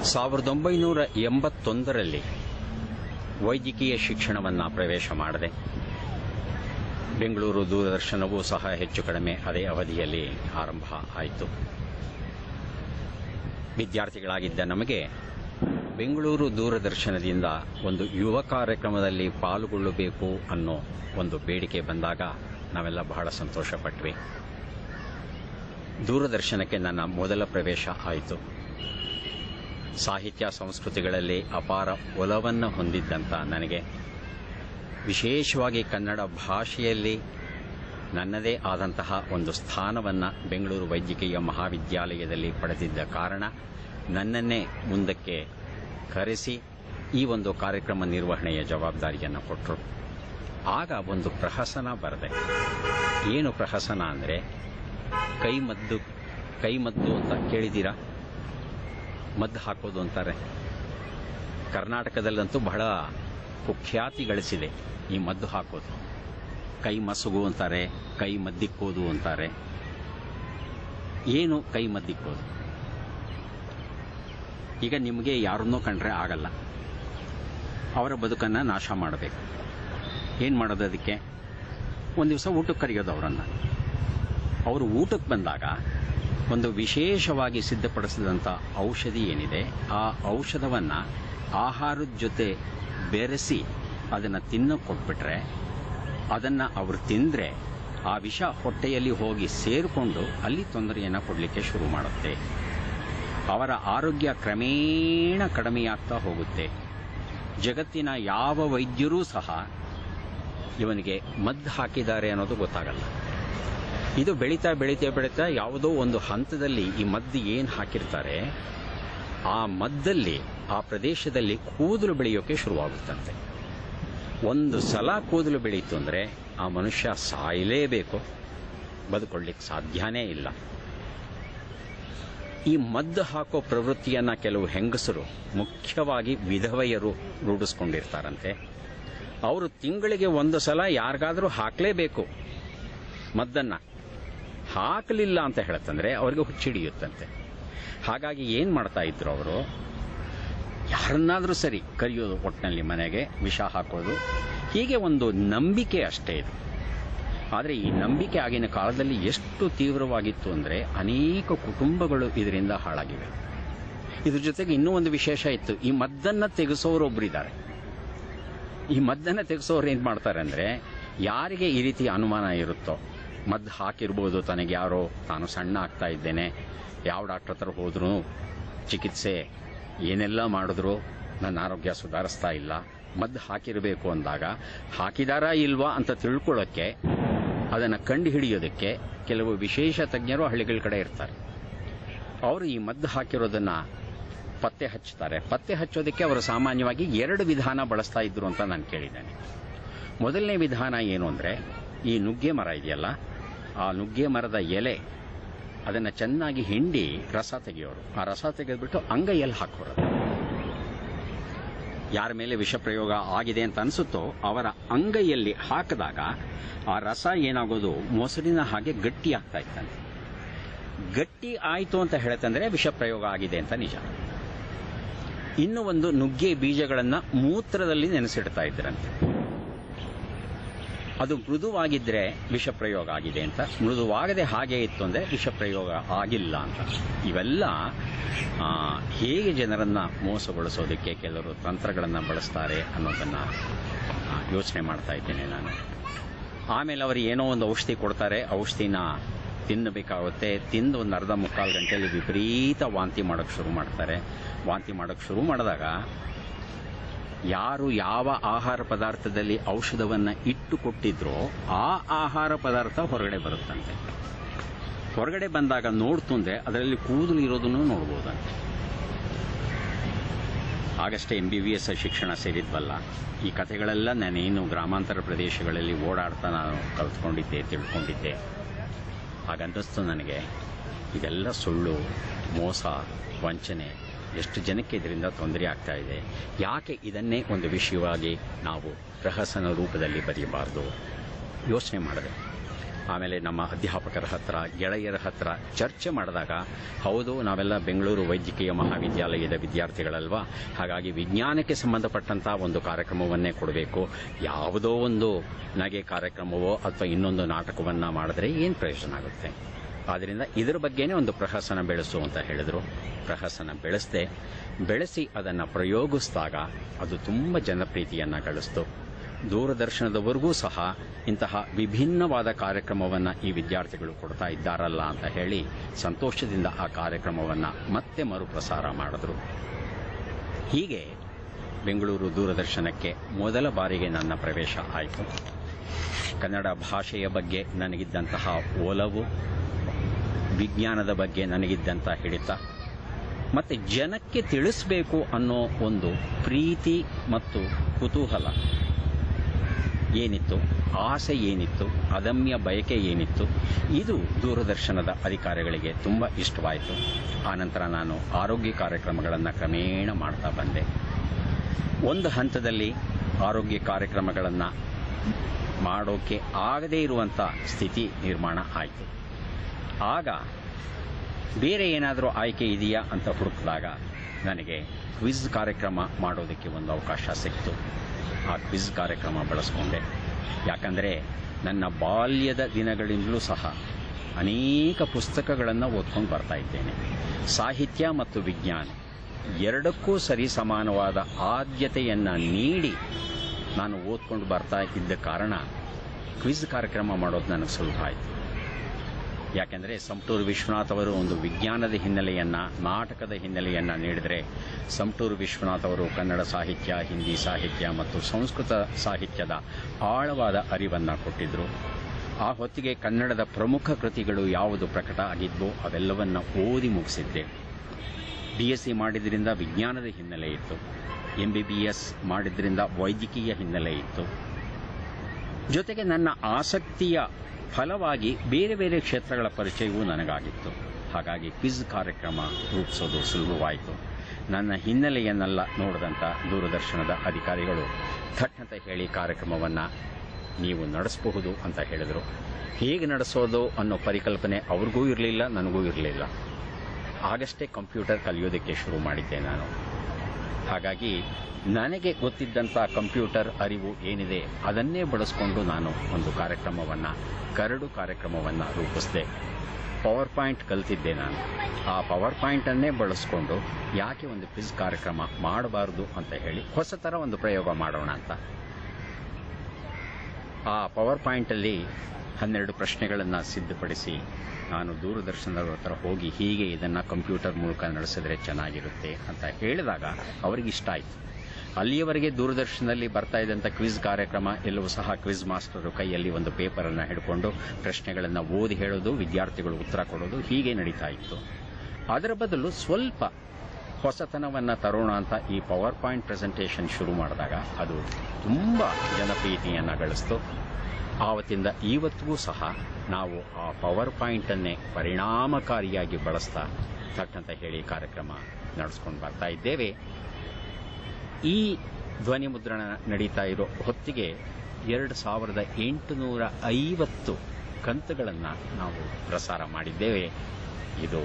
ಸಾವಿರದ ಒಂಬೈನೂರ ಎಂಬತ್ತೊಂದರಲ್ಲಿ ವೈದ್ಯಕೀಯ ಶಿಕ್ಷಣವನ್ನು ಪ್ರವೇಶ ಮಾಡಿದೆ ಬೆಂಗಳೂರು ದೂರದರ್ಶನವೂ ಸಹ ಹೆಚ್ಚು ಕಡಿಮೆ ಅದೇ ಅವಧಿಯಲ್ಲಿ ಆರಂಭ ಆಯಿತು ವಿದ್ಯಾರ್ಥಿಗಳಾಗಿದ್ದ ನಮಗೆ ಬೆಂಗಳೂರು ದೂರದರ್ಶನದಿಂದ ಒಂದು ಯುವ ಕಾರ್ಯಕ್ರಮದಲ್ಲಿ ಪಾಲ್ಗೊಳ್ಳಬೇಕು ಅನ್ನೋ ಒಂದು ಬೇಡಿಕೆ ಬಂದಾಗ ನಾವೆಲ್ಲ ಬಹಳ ಸಂತೋಷಪಟ್ವಿ ದೂರದರ್ಶನಕ್ಕೆ ನನ್ನ ಮೊದಲ ಪ್ರವೇಶ ಆಯಿತು ಸಾಹಿತ್ಯ ಸಂಸ್ಕೃತಿಗಳಲ್ಲಿ ಅಪಾರ ಒಲವನ್ನು ಹೊಂದಿದ್ದಂಥ ನನಗೆ ವಿಶೇಷವಾಗಿ ಕನ್ನಡ ಭಾಷೆಯಲ್ಲಿ ನನ್ನದೇ ಆದಂತಹ ಒಂದು ಸ್ಥಾನವನ್ನು ಬೆಂಗಳೂರು ವೈದ್ಯಕೀಯ ಮಹಾವಿದ್ಯಾಲಯದಲ್ಲಿ ಪಡೆದಿದ್ದ ಕಾರಣ ನನ್ನನ್ನೇ ಮುಂದಕ್ಕೆ ಕರೆಸಿ ಈ ಒಂದು ಕಾರ್ಯಕ್ರಮ ನಿರ್ವಹಣೆಯ ಜವಾಬ್ದಾರಿಯನ್ನು ಕೊಟ್ಟರು ಆಗ ಒಂದು ಪ್ರಹಸನ ಬರದೆ ಏನು ಪ್ರಹಸನ ಅಂದರೆ ಕೈಮದ್ದು ಕೈಮದ್ದು ಅಂತ ಕೇಳಿದ್ದೀರಾ ಮದ್ದು ಹಾಕೋದು ಅಂತಾರೆ ಕರ್ನಾಟಕದಲ್ಲಂತೂ ಬಹಳ ಕುಖ್ಯಾತಿ ಗಳಿಸಿದೆ ಈ ಮದ್ದು ಹಾಕೋದು ಕೈ ಮಸುಗು ಅಂತಾರೆ ಕೈ ಮದ್ದಿಕ್ಕೋದು ಅಂತಾರೆ ಏನು ಕೈ ಮದ್ದಿಕ್ಕೋದು ಈಗ ನಿಮಗೆ ಯಾರನ್ನೋ ಕಂಡ್ರೆ ಆಗಲ್ಲ ಅವರ ಬದುಕನ್ನು ನಾಶ ಮಾಡಬೇಕು ಏನು ಮಾಡೋದು ಅದಕ್ಕೆ ಒಂದು ದಿವಸ ಊಟಕ್ಕೆ ಕರೆಯೋದು ಅವರನ್ನು ಅವರು ಊಟಕ್ಕೆ ಬಂದಾಗ ಒಂದು ವಿಶೇಷವಾಗಿ ಸಿದ್ಧಪಡಿಸಿದಂಥ ಔಷಧಿ ಏನಿದೆ ಆ ಔಷಧವನ್ನು ಆಹಾರದ ಜೊತೆ ಬೆರೆಸಿ ಅದನ್ನು ತಿನ್ನೋ ಕೊಟ್ಬಿಟ್ರೆ ಅದನ್ನು ಅವರು ತಿಂದರೆ ಆ ವಿಷ ಹೊಟ್ಟೆಯಲ್ಲಿ ಹೋಗಿ ಸೇರಿಕೊಂಡು ಅಲ್ಲಿ ತೊಂದರೆಯನ್ನು ಕೊಡಲಿಕ್ಕೆ ಶುರು ಮಾಡುತ್ತೆ ಅವರ ಆರೋಗ್ಯ ಕ್ರಮೇಣ ಕಡಿಮೆಯಾಗ್ತಾ ಹೋಗುತ್ತೆ ಜಗತ್ತಿನ ಯಾವ ವೈದ್ಯರೂ ಸಹ ಇವನಿಗೆ ಮದ್ದು ಹಾಕಿದ್ದಾರೆ ಅನ್ನೋದು ಗೊತ್ತಾಗಲ್ಲ ಇದು ಬೆಳೀತಾ ಬೆಳೀತಾ ಬೆಳೀತಾ ಯಾವುದೋ ಒಂದು ಹಂತದಲ್ಲಿ ಈ ಮದ್ದು ಏನು ಹಾಕಿರ್ತಾರೆ ಆ ಮದ್ದಲ್ಲಿ ಆ ಪ್ರದೇಶದಲ್ಲಿ ಕೂದಲು ಬೆಳೆಯೋಕೆ ಶುರುವಾಗುತ್ತಂತೆ ಒಂದು ಸಲ ಕೂದಲು ಬೆಳೀತು ಅಂದರೆ ಆ ಮನುಷ್ಯ ಸಾಯಲೇಬೇಕು ಬದುಕೊಳ್ಳಿಕ್ಕೆ ಸಾಧ್ಯನೇ ಇಲ್ಲ ಈ ಮದ್ದು ಹಾಕೋ ಪ್ರವೃತ್ತಿಯನ್ನ ಕೆಲವು ಹೆಂಗಸರು ಮುಖ್ಯವಾಗಿ ವಿಧವೆಯರು ರೂಢಿಸ್ಕೊಂಡಿರ್ತಾರಂತೆ ಅವರು ತಿಂಗಳಿಗೆ ಒಂದು ಸಲ ಯಾರಿಗಾದರೂ ಹಾಕಲೇಬೇಕು ಮದ್ದನ್ನ ಹಾಕಲಿಲ್ಲ ಅಂತ ಹೇಳತ್ತಂದ್ರೆ ಅವ್ರಿಗೆ ಹುಚ್ಚಿಡಿಯುತ್ತಂತೆ ಹಾಗಾಗಿ ಏನು ಮಾಡ್ತಾ ಇದ್ರು ಅವರು ಯಾರನ್ನಾದರೂ ಸರಿ ಕರೆಯೋದು ಒಟ್ಟಿನಲ್ಲಿ ಮನೆಗೆ ವಿಷ ಹಾಕೋದು ಹೀಗೆ ಒಂದು ನಂಬಿಕೆ ಅಷ್ಟೇ ಇದು ಆದರೆ ಈ ನಂಬಿಕೆ ಆಗಿನ ಕಾಲದಲ್ಲಿ ಎಷ್ಟು ತೀವ್ರವಾಗಿತ್ತು ಅಂದರೆ ಅನೇಕ ಕುಟುಂಬಗಳು ಇದರಿಂದ ಹಾಳಾಗಿವೆ ಇದ್ರ ಜೊತೆಗೆ ಇನ್ನೂ ಒಂದು ವಿಶೇಷ ಇತ್ತು ಈ ಮದ್ದನ್ನು ತೆಗೆಸೋರು ಒಬ್ಬರಿದ್ದಾರೆ ಈ ಮದ್ದನ್ನು ತೆಗೆಸೋರು ಏನು ಮಾಡ್ತಾರೆ ಅಂದರೆ ಯಾರಿಗೆ ಈ ರೀತಿ ಅನುಮಾನ ಇರುತ್ತೋ ಮದ್ದು ಹಾಕಿರ್ಬೋದು ತನಗೆ ಯಾರೋ ತಾನು ಸಣ್ಣ ಆಗ್ತಾ ಇದ್ದೇನೆ ಯಾವ ಡಾಕ್ಟರ್ ಹತ್ರ ಹೋದ್ರೂ ಚಿಕಿತ್ಸೆ ಏನೆಲ್ಲ ಮಾಡಿದ್ರು ನನ್ನ ಆರೋಗ್ಯ ಸುಧಾರಿಸ್ತಾ ಇಲ್ಲ ಮದ್ದು ಹಾಕಿರಬೇಕು ಅಂದಾಗ ಹಾಕಿದಾರಾ ಇಲ್ವಾ ಅಂತ ತಿಳ್ಕೊಳ್ಳೋಕ್ಕೆ ಅದನ್ನು ಕಂಡು ಹಿಡಿಯೋದಕ್ಕೆ ಕೆಲವು ವಿಶೇಷ ತಜ್ಞರು ಹಳ್ಳಿಗಳ ಕಡೆ ಇರ್ತಾರೆ ಅವರು ಈ ಮದ್ದು ಹಾಕಿರೋದನ್ನ ಪತ್ತೆ ಹಚ್ಚುತ್ತಾರೆ ಪತ್ತೆ ಹಚ್ಚೋದಕ್ಕೆ ಅವರು ಸಾಮಾನ್ಯವಾಗಿ ಎರಡು ವಿಧಾನ ಬಳಸ್ತಾ ಇದ್ರು ಅಂತ ನಾನು ಕೇಳಿದ್ದೇನೆ ಮೊದಲನೇ ವಿಧಾನ ಏನು ಅಂದರೆ ಈ ನುಗ್ಗೆ ಮರ ಇದೆಯಲ್ಲ ಆ ನುಗ್ಗೆ ಮರದ ಎಲೆ ಅದನ್ನು ಚೆನ್ನಾಗಿ ಹಿಂಡಿ ರಸ ತೆಗೆಯೋರು ಆ ರಸ ತೆಗೆದ್ಬಿಟ್ಟು ಅಂಗೈಯಲ್ಲಿ ಹಾಕೋರು ಯಾರ ಮೇಲೆ ವಿಷ ಪ್ರಯೋಗ ಆಗಿದೆ ಅಂತ ಅನಿಸುತ್ತೋ ಅವರ ಅಂಗೈಯಲ್ಲಿ ಹಾಕಿದಾಗ ಆ ರಸ ಏನಾಗೋದು ಮೊಸರಿನ ಹಾಗೆ ಗಟ್ಟಿ ಆಗ್ತಾ ಇತ್ತಂತೆ ಗಟ್ಟಿ ಆಯಿತು ಅಂತ ಹೇಳತ್ತಂದ್ರೆ ವಿಷ ಪ್ರಯೋಗ ಆಗಿದೆ ಅಂತ ನಿಜ ಇನ್ನು ಒಂದು ನುಗ್ಗೆ ಬೀಜಗಳನ್ನು ಮೂತ್ರದಲ್ಲಿ ನೆನೆಸಿಡ್ತಾ ಇದ್ರಂತೆ ಅದು ಮೃದುವಾಗಿದ್ರೆ ವಿಷ ಪ್ರಯೋಗ ಆಗಿದೆ ಅಂತ ಮೃದುವಾಗದೆ ಹಾಗೆ ಇತ್ತು ಅಂದರೆ ವಿಷ ಪ್ರಯೋಗ ಆಗಿಲ್ಲ ಅಂತ ಇವೆಲ್ಲ ಆ, ಹೇಗೆ ಜನರನ್ನ ಮೋಸಗೊಳಿಸೋದಕ್ಕೆ ಕೆಲವರು ತಂತ್ರಗಳನ್ನು ಬಳಸ್ತಾರೆ ಅನ್ನೋದನ್ನ ಆ, ಯೋಚನೆ ಮಾಡ್ತಾ ಇದ್ದೇನೆ ನಾನು ಆಮೇಲೆ ಅವರು ಏನೋ ಒಂದು ಔಷಧಿ ಕೊಡ್ತಾರೆ ಔಷಧಿನ ತಿನ್ನಬೇಕಾಗುತ್ತೆ ತಿಂದು ಒಂದು ಅರ್ಧ ಮುಕ್ಕಾಲು ಗಂಟೆಯಲ್ಲಿ ವಿಪರೀತ ವಾಂತಿ ಮಾಡೋಕ್ಕೆ ಶುರು ಮಾಡ್ತಾರೆ ವಾಂತಿ ಮಾಡೋಕ್ಕೆ ಶುರು ಮಾಡಿದಾಗ ಯಾರು ಯಾವ ಆಹಾರ ಪದಾರ್ಥದಲ್ಲಿ ಔಷಧವನ್ನು ಇಟ್ಟು ಕೊಟ್ಟಿದ್ರೋ ಆ ಆಹಾರ ಪದಾರ್ಥ ಹೊರಗಡೆ ಬರುತ್ತಂತೆ ಹೊರಗಡೆ ಬಂದಾಗ ನೋಡ್ತುಂದ್ರೆ ಅದರಲ್ಲಿ ಕೂದಲು ಇರೋದನ್ನು ನೋಡ್ಬೋದಂತೆ ಆಗಷ್ಟೇ ಎಂ ಬಿ ಬಿ ಎಸ್ ಶಿಕ್ಷಣ ಸೇರಿದ್ವಲ್ಲ ಈ ಕಥೆಗಳೆಲ್ಲ ನಾನೇನು ಗ್ರಾಮಾಂತರ ಪ್ರದೇಶಗಳಲ್ಲಿ ಓಡಾಡ್ತಾ ನಾನು ಕಲ್ತ್ಕೊಂಡಿದ್ದೆ ತಿಳ್ಕೊಂಡಿದ್ದೆ ಹಾಗನ್ನಿಸ್ತು ನನಗೆ ಇದೆಲ್ಲ ಸುಳ್ಳು ಮೋಸ ವಂಚನೆ ಎಷ್ಟು ಜನಕ್ಕೆ ಇದರಿಂದ ತೊಂದರೆ ಆಗ್ತಾ ಇದೆ ಯಾಕೆ ಇದನ್ನೇ ಒಂದು ವಿಷಯವಾಗಿ ನಾವು ರಹಸ್ಯನ ರೂಪದಲ್ಲಿ ಬರೆಯಬಾರ್ದು ಯೋಚನೆ ಮಾಡಿದೆ ಆಮೇಲೆ ನಮ್ಮ ಅಧ್ಯಾಪಕರ ಹತ್ರ ಗೆಳೆಯರ ಹತ್ರ ಚರ್ಚೆ ಮಾಡಿದಾಗ ಹೌದು ನಾವೆಲ್ಲ ಬೆಂಗಳೂರು ವೈದ್ಯಕೀಯ ಮಹಾವಿದ್ಯಾಲಯದ ವಿದ್ಯಾರ್ಥಿಗಳಲ್ವಾ ಹಾಗಾಗಿ ವಿಜ್ಞಾನಕ್ಕೆ ಸಂಬಂಧಪಟ್ಟಂಥ ಒಂದು ಕಾರ್ಯಕ್ರಮವನ್ನೇ ಕೊಡಬೇಕು ಯಾವುದೋ ಒಂದು ನಗೆ ಕಾರ್ಯಕ್ರಮವೋ ಅಥವಾ ಇನ್ನೊಂದು ನಾಟಕವನ್ನ ಮಾಡಿದ್ರೆ ಏನು ಪ್ರಯೋಜನ ಆಗುತ್ತೆ ಆದ್ದರಿಂದ ಇದರ ಬಗ್ಗೆನೇ ಒಂದು ಪ್ರಹಸನ ಬೆಳೆಸು ಅಂತ ಹೇಳಿದರು ಪ್ರಹಸನ ಬೆಳೆಸದೆ ಬೆಳೆಸಿ ಅದನ್ನು ಪ್ರಯೋಗಿಸಿದಾಗ ಅದು ತುಂಬ ಜನಪ್ರೀತಿಯನ್ನು ಗಳಿಸ್ತು ದೂರದರ್ಶನದವರೆಗೂ ಸಹ ಇಂತಹ ವಿಭಿನ್ನವಾದ ಕಾರ್ಯಕ್ರಮವನ್ನು ಈ ವಿದ್ಯಾರ್ಥಿಗಳು ಕೊಡ್ತಾ ಇದ್ದಾರಲ್ಲ ಅಂತ ಹೇಳಿ ಸಂತೋಷದಿಂದ ಆ ಕಾರ್ಯಕ್ರಮವನ್ನು ಮತ್ತೆ ಮರುಪ್ರಸಾರ ಮಾಡಿದ್ರು ಹೀಗೆ ಬೆಂಗಳೂರು ದೂರದರ್ಶನಕ್ಕೆ ಮೊದಲ ಬಾರಿಗೆ ನನ್ನ ಪ್ರವೇಶ ಆಯಿತು ಕನ್ನಡ ಭಾಷೆಯ ಬಗ್ಗೆ ನನಗಿದ್ದಂತಹ ಒಲವು ವಿಜ್ಞಾನದ ಬಗ್ಗೆ ನನಗಿದ್ದಂಥ ಹಿಡಿತ ಮತ್ತೆ ಜನಕ್ಕೆ ತಿಳಿಸಬೇಕು ಅನ್ನೋ ಒಂದು ಪ್ರೀತಿ ಮತ್ತು ಕುತೂಹಲ ಏನಿತ್ತು ಆಸೆ ಏನಿತ್ತು ಅದಮ್ಯ ಬಯಕೆ ಏನಿತ್ತು ಇದು ದೂರದರ್ಶನದ ಅಧಿಕಾರಿಗಳಿಗೆ ತುಂಬ ಇಷ್ಟವಾಯಿತು ಆನಂತರ ನಾನು ಆರೋಗ್ಯ ಕಾರ್ಯಕ್ರಮಗಳನ್ನು ಕ್ರಮೇಣ ಮಾಡ್ತಾ ಬಂದೆ ಒಂದು ಹಂತದಲ್ಲಿ ಆರೋಗ್ಯ ಕಾರ್ಯಕ್ರಮಗಳನ್ನು ಮಾಡೋಕೆ ಆಗದೇ ಇರುವಂಥ ಸ್ಥಿತಿ ನಿರ್ಮಾಣ ಆಯಿತು ಆಗ ಬೇರೆ ಏನಾದರೂ ಆಯ್ಕೆ ಇದೆಯಾ ಅಂತ ಹುಡುಕಿದಾಗ ನನಗೆ ಕ್ವಿಜ್ ಕಾರ್ಯಕ್ರಮ ಮಾಡೋದಕ್ಕೆ ಒಂದು ಅವಕಾಶ ಸಿಕ್ತು ಆ ಕ್ವಿಜ್ ಕಾರ್ಯಕ್ರಮ ಬಳಸ್ಕೊಂಡೆ ಯಾಕಂದರೆ ನನ್ನ ಬಾಲ್ಯದ ದಿನಗಳಿಂದಲೂ ಸಹ ಅನೇಕ ಪುಸ್ತಕಗಳನ್ನು ಓದ್ಕೊಂಡು ಬರ್ತಾ ಇದ್ದೇನೆ ಸಾಹಿತ್ಯ ಮತ್ತು ವಿಜ್ಞಾನ ಎರಡಕ್ಕೂ ಸರಿ ಸಮಾನವಾದ ಆದ್ಯತೆಯನ್ನು ನೀಡಿ ನಾನು ಓದ್ಕೊಂಡು ಬರ್ತಾ ಇದ್ದ ಕಾರಣ ಕ್ವಿಜ್ ಕಾರ್ಯಕ್ರಮ ಮಾಡೋದು ನನಗೆ ಸುಲಭ ಆಯಿತು ಯಾಕೆಂದರೆ ಸಂಟೂರು ವಿಶ್ವನಾಥ್ ಅವರು ಒಂದು ವಿಜ್ಞಾನದ ಹಿನ್ನೆಲೆಯನ್ನ ನಾಟಕದ ಹಿನ್ನೆಲೆಯನ್ನ ನೀಡಿದರೆ ಸಂಟೂರು ವಿಶ್ವನಾಥ್ ಅವರು ಕನ್ನಡ ಸಾಹಿತ್ಯ ಹಿಂದಿ ಸಾಹಿತ್ಯ ಮತ್ತು ಸಂಸ್ಕೃತ ಸಾಹಿತ್ಯದ ಆಳವಾದ ಅರಿವನ್ನು ಕೊಟ್ಟಿದ್ದರು ಆ ಹೊತ್ತಿಗೆ ಕನ್ನಡದ ಪ್ರಮುಖ ಕೃತಿಗಳು ಯಾವುದು ಪ್ರಕಟ ಆಗಿದ್ವೋ ಅವೆಲ್ಲವನ್ನ ಓದಿ ಮುಗಿಸಿದ್ದೆ ಬಿ ಎಸ್ ಸಿ ಮಾಡಿದ್ರಿಂದ ವಿಜ್ಞಾನದ ಹಿನ್ನೆಲೆ ಇತ್ತು ಎಂ ಬಿ ಬಿ ಎಸ್ ಮಾಡಿದ್ರಿಂದ ವೈದ್ಯಕೀಯ ಹಿನ್ನೆಲೆ ಇತ್ತು ಜೊತೆಗೆ ನನ್ನ ಆಸಕ್ತಿಯ ಫಲವಾಗಿ ಬೇರೆ ಬೇರೆ ಕ್ಷೇತ್ರಗಳ ಪರಿಚಯವೂ ನನಗಾಗಿತ್ತು ಹಾಗಾಗಿ ಕ್ವಿಜ್ ಕಾರ್ಯಕ್ರಮ ರೂಪಿಸೋದು ಸುಲಭವಾಯಿತು ನನ್ನ ಹಿನ್ನೆಲೆಯನ್ನೆಲ್ಲ ನೋಡಿದಂಥ ದೂರದರ್ಶನದ ಅಧಿಕಾರಿಗಳು ಥಟ್ ಅಂತ ಹೇಳಿ ಕಾರ್ಯಕ್ರಮವನ್ನು ನೀವು ನಡೆಸಬಹುದು ಅಂತ ಹೇಳಿದರು ಹೇಗೆ ನಡೆಸೋದು ಅನ್ನೋ ಪರಿಕಲ್ಪನೆ ಅವ್ರಿಗೂ ಇರಲಿಲ್ಲ ನನಗೂ ಇರಲಿಲ್ಲ ಆಗಷ್ಟೇ ಕಂಪ್ಯೂಟರ್ ಕಲಿಯೋದಕ್ಕೆ ಶುರು ಮಾಡಿದ್ದೆ ನಾನು ಹಾಗಾಗಿ ನನಗೆ ಗೊತ್ತಿದ್ದಂಥ ಕಂಪ್ಯೂಟರ್ ಅರಿವು ಏನಿದೆ ಅದನ್ನೇ ಬಳಸ್ಕೊಂಡು ನಾನು ಒಂದು ಕಾರ್ಯಕ್ರಮವನ್ನು ಕರಡು ಕಾರ್ಯಕ್ರಮವನ್ನು ರೂಪಿಸಿದೆ ಪವರ್ ಪಾಯಿಂಟ್ ಕಲ್ತಿದ್ದೆ ನಾನು ಆ ಪವರ್ ಪಾಯಿಂಟನ್ನೇ ಬಳಸ್ಕೊಂಡು ಯಾಕೆ ಒಂದು ಕ್ವಿಜ್ ಕಾರ್ಯಕ್ರಮ ಮಾಡಬಾರ್ದು ಅಂತ ಹೇಳಿ ಹೊಸ ಥರ ಒಂದು ಪ್ರಯೋಗ ಮಾಡೋಣ ಅಂತ ಆ ಪವರ್ ಪಾಯಿಂಟಲ್ಲಿ ಹನ್ನೆರಡು ಪ್ರಶ್ನೆಗಳನ್ನು ಸಿದ್ಧಪಡಿಸಿ ನಾನು ದೂರದರ್ಶನದವ್ರ ಹತ್ರ ಹೋಗಿ ಹೀಗೆ ಇದನ್ನು ಕಂಪ್ಯೂಟರ್ ಮೂಲಕ ನಡೆಸಿದ್ರೆ ಚೆನ್ನಾಗಿರುತ್ತೆ ಅಂತ ಹೇಳಿದಾಗ ಅವರಿಗೆ ಇಷ್ಟ ಆಯಿತು ಅಲ್ಲಿಯವರೆಗೆ ದೂರದರ್ಶನದಲ್ಲಿ ಬರ್ತಾ ಇದ್ದಂಥ ಕ್ವಿಜ್ ಕಾರ್ಯಕ್ರಮ ಎಲ್ಲವೂ ಸಹ ಕ್ವಿಜ್ ಮಾಸ್ಟರು ಕೈಯಲ್ಲಿ ಒಂದು ಪೇಪರನ್ನು ಹಿಡ್ಕೊಂಡು ಪ್ರಶ್ನೆಗಳನ್ನು ಓದಿ ಹೇಳೋದು ವಿದ್ಯಾರ್ಥಿಗಳು ಉತ್ತರ ಕೊಡೋದು ಹೀಗೆ ನಡೀತಾ ಇತ್ತು ಅದರ ಬದಲು ಸ್ವಲ್ಪ ಹೊಸತನವನ್ನು ತರೋಣ ಅಂತ ಈ ಪವರ್ ಪಾಯಿಂಟ್ ಪ್ರೆಸೆಂಟೇಷನ್ ಶುರು ಮಾಡಿದಾಗ ಅದು ತುಂಬ ಜನಪ್ರಿಯತೆಯನ್ನು ಗಳಿಸ್ತು ಆವತ್ತಿಂದ ಇವತ್ತಿಗೂ ಸಹ ನಾವು ಆ ಪವರ್ ಪಾಯಿಂಟನ್ನೇ ಪರಿಣಾಮಕಾರಿಯಾಗಿ ಬಳಸ್ತಾ ಥಟ್ ಅಂತ ಹೇಳಿ ಕಾರ್ಯಕ್ರಮ ನಡೆಸ್ಕೊಂಡು ಬರ್ತಾ ಇದ್ದೇವೆ ಈ ಧ್ವನಿ ಮುದ್ರಣ ನಡೀತಾ ಇರೋ ಹೊತ್ತಿಗೆ ಎರಡು ಸಾವಿರದ ಎಂಟುನೂರ ಐವತ್ತು ಕಂತುಗಳನ್ನು ನಾವು ಪ್ರಸಾರ ಮಾಡಿದ್ದೇವೆ ಇದು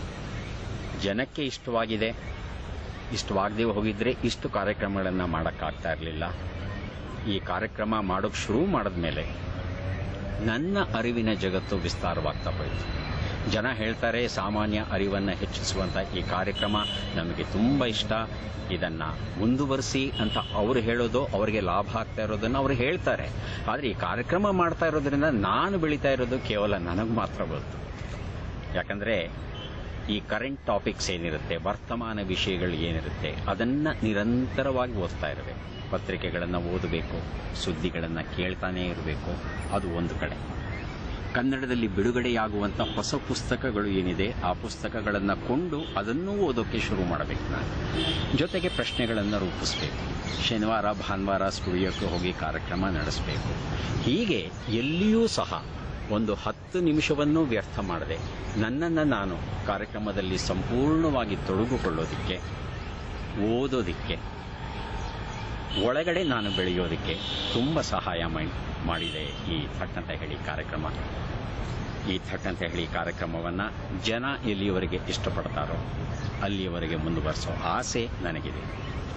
ಜನಕ್ಕೆ ಇಷ್ಟವಾಗಿದೆ ಇಷ್ಟವಾಗದೇ ಹೋಗಿದ್ರೆ ಇಷ್ಟು ಕಾರ್ಯಕ್ರಮಗಳನ್ನು ಮಾಡೋಕ್ಕಾಗ್ತಾ ಇರಲಿಲ್ಲ ಈ ಕಾರ್ಯಕ್ರಮ ಮಾಡೋಕ್ಕೆ ಶುರು ಮಾಡಿದ್ಮೇಲೆ ನನ್ನ ಅರಿವಿನ ಜಗತ್ತು ವಿಸ್ತಾರವಾಗ್ತಾ ಹೋಯಿತು ಜನ ಹೇಳ್ತಾರೆ ಸಾಮಾನ್ಯ ಅರಿವನ್ನು ಹೆಚ್ಚಿಸುವಂಥ ಈ ಕಾರ್ಯಕ್ರಮ ನಮಗೆ ತುಂಬ ಇಷ್ಟ ಇದನ್ನು ಮುಂದುವರಿಸಿ ಅಂತ ಅವರು ಹೇಳೋದು ಅವರಿಗೆ ಲಾಭ ಆಗ್ತಾ ಇರೋದನ್ನು ಅವರು ಹೇಳ್ತಾರೆ ಆದರೆ ಈ ಕಾರ್ಯಕ್ರಮ ಮಾಡ್ತಾ ಇರೋದ್ರಿಂದ ನಾನು ಬೆಳೀತಾ ಇರೋದು ಕೇವಲ ನನಗೆ ಮಾತ್ರ ಗೊತ್ತು ಯಾಕಂದರೆ ಈ ಕರೆಂಟ್ ಟಾಪಿಕ್ಸ್ ಏನಿರುತ್ತೆ ವರ್ತಮಾನ ವಿಷಯಗಳು ಏನಿರುತ್ತೆ ಅದನ್ನು ನಿರಂತರವಾಗಿ ಓದ್ತಾ ಇರಬೇಕು ಪತ್ರಿಕೆಗಳನ್ನು ಓದಬೇಕು ಸುದ್ದಿಗಳನ್ನು ಕೇಳ್ತಾನೇ ಇರಬೇಕು ಅದು ಒಂದು ಕಡೆ ಕನ್ನಡದಲ್ಲಿ ಬಿಡುಗಡೆಯಾಗುವಂಥ ಹೊಸ ಪುಸ್ತಕಗಳು ಏನಿದೆ ಆ ಪುಸ್ತಕಗಳನ್ನು ಕೊಂಡು ಅದನ್ನೂ ಓದೋಕ್ಕೆ ಶುರು ಮಾಡಬೇಕು ನಾನು ಜೊತೆಗೆ ಪ್ರಶ್ನೆಗಳನ್ನು ರೂಪಿಸಬೇಕು ಶನಿವಾರ ಭಾನುವಾರ ಸ್ಟುಡಿಯೋಕ್ಕೆ ಹೋಗಿ ಕಾರ್ಯಕ್ರಮ ನಡೆಸಬೇಕು ಹೀಗೆ ಎಲ್ಲಿಯೂ ಸಹ ಒಂದು ಹತ್ತು ನಿಮಿಷವನ್ನೂ ವ್ಯರ್ಥ ಮಾಡದೆ ನನ್ನನ್ನು ನಾನು ಕಾರ್ಯಕ್ರಮದಲ್ಲಿ ಸಂಪೂರ್ಣವಾಗಿ ತೊಡಗುಕೊಳ್ಳೋದಕ್ಕೆ ಓದೋದಕ್ಕೆ ಒಳಗಡೆ ನಾನು ಬೆಳೆಯೋದಕ್ಕೆ ತುಂಬ ಸಹಾಯ ಮಾಡಿ ಮಾಡಿದೆ ಈ ಥಟ್ ಅಂತ ಹೇಳಿ ಕಾರ್ಯಕ್ರಮ ಈ ಥಟ್ ಅಂತ ಹೇಳಿ ಕಾರ್ಯಕ್ರಮವನ್ನು ಜನ ಎಲ್ಲಿಯವರೆಗೆ ಇಷ್ಟಪಡ್ತಾರೋ ಅಲ್ಲಿಯವರೆಗೆ ಮುಂದುವರಿಸೋ ಆಸೆ ನನಗಿದೆ